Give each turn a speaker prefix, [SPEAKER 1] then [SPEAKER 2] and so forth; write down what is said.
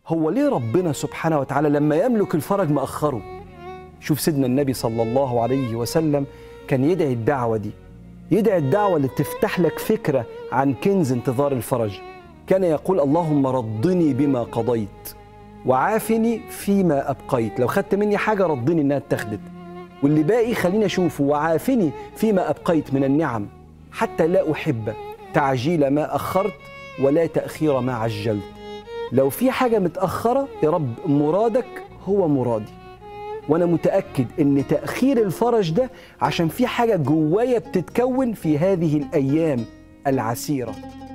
[SPEAKER 1] هو ليه ربنا سبحانه وتعالى لما يملك الفرج مأخره شوف سيدنا النبي صلى الله عليه وسلم كان يدعي الدعوة دي يدعي الدعوة اللي تفتح لك فكرة عن كنز انتظار الفرج كان يقول اللهم رضني بما قضيت وعافني فيما أبقيت لو خدت مني حاجة رضني إنها اتخذت واللي باقي خليني أشوفه وعافني فيما أبقيت من النعم حتى لا أحب تعجيل ما أخرت ولا تأخير ما عجلت لو في حاجة متأخرة يا رب مرادك هو مرادي وانا متاكد ان تاخير الفرج ده عشان في حاجه جوايا بتتكون في هذه الايام العسيره